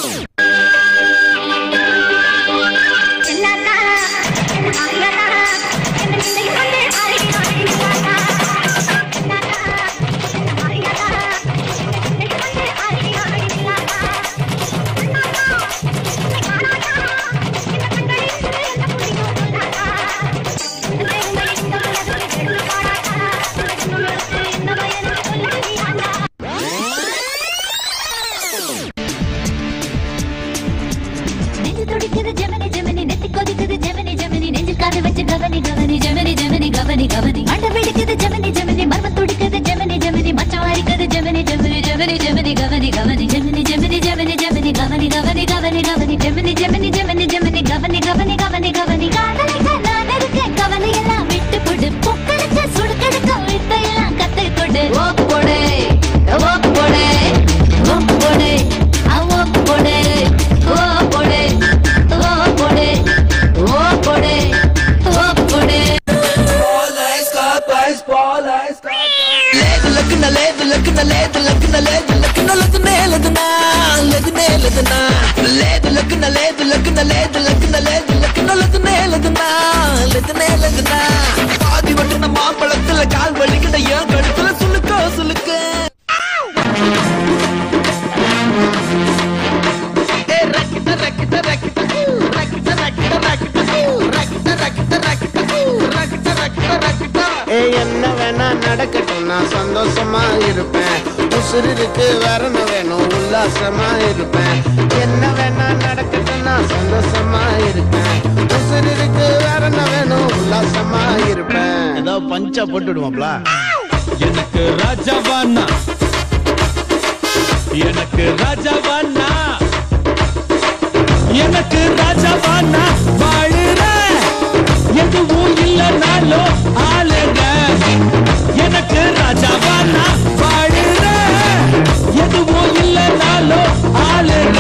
நெஞ்சு துடிக்குது ஜெமினி ஜெமினி நெத்தி கொதிக்குது ஜெமினி ஜெமினி நெஞ்சு காது வச்சு கவனி கவனி ஜெமினி ஜெமினி கவனி கவனி அண்ட வெடிக்குது ஜெமினி ஜெமினி மர்ம துடிக்குது ஜெமினி ஜெமினி மச்சம் அரிக்குது ஜெமினி ஜெமினி ஜெமினி ஜெமினி கவனி கவனி ஜெமினி ஜெமினி ஜெமினி ஜெமினி கவனி கவனி கவனி கவனி ஜெமினி ஜெமினி ஜெமினி ஜெமினி கவனி கவனி கவனி கவனி காதலிக்க நான் இருக்கேன் கவலை எல்லாம் விட்டு போடு பொக்களுக்கு சுடுக்கடுக்க வித்தையெல்லாம் கத்து கொடு ஓக்கு போடு ஓக்கு போடு ஓக்கு போடு ஆ, ஓக்கு போடு ஓ போடு ஓ போடு ஓ போடு ஓ போடு లేదు లక్కున లేదు లక్కున లేదు లక్కున లేదు లక్కున లక్కునే లేదునా లేదునే లేదునా లేదు లక్కున లేదు లక్కున లేదు లక్కున లేదు లక్కున లక్కునే లేదునా లేదునే లేదునా பாதி வட்டுன மாம்பழத்துல கால் வலிக்கிட்ட ஏன் கழுத்துல சுளுக்கோ சுளுக்கு ஏ ரக்கிட்ட ரக்கிட்ட ரக்கிட்ட ரக்கிட்ட ரக்கிட்ட ரக்கிட்ட ரக்கிட்ட ரக்கிட்ட ரக்கிட்ட ரக்கிட்ட ரக்கிட்ட ரக்கிட்ட ஏய் என்ன வேணா நடக்கட்டும் நான் சந்தோஷமா இருப்பேன் உசுருக்கு வரணும் வேணும் உல்லாசமா இருப்பேன் என்ன வேணா நடக்கட்டும் நான் சந்தோஷமா இருப்பேன் உசுருக்கு வரணும் வேணும் உல்லாசமா இருப்பேன் ஏதோ பஞ்சா போட்டு விடுவாப்ல எனக்கு ராஜாவானா எனக்கு ராஜாவானா எனக்கு ராஜாவானா வாழுற எதுவும் இல்லைனாலும் ஆளுங்க எனக்கு ராஜாவானா வாழுற எதுவும் இல்லைனாலும் ஆளுங்க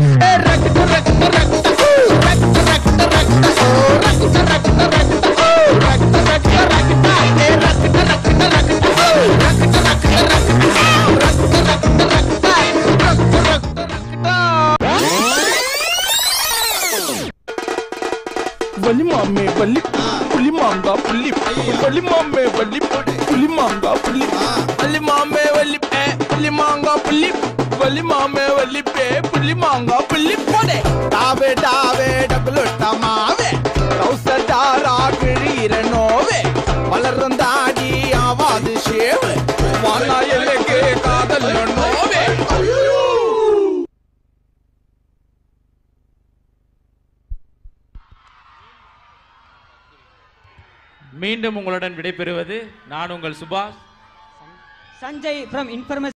வலி மாமே வலி புலி மாங்கா புள்ளி வலி மாமே வலி புலி மாங்கா புள்ளி வலி மாமே வலி பே புலி மாங்கா புள்ளி வலி மாமே வலி பே புலி மாங்கா புள்ளி போடே டாவே டாவே டபுளுட்ட மாவே கௌசதாரா கிழீர நோவே வளர்ந்தாடி ஆவாது ஷேவு வானா எனக்கு காதல் நோவே மீண்டும் உங்களுடன் விடைபெறுவது நான் உங்கள் சுபாஷ் Sanjay from Information.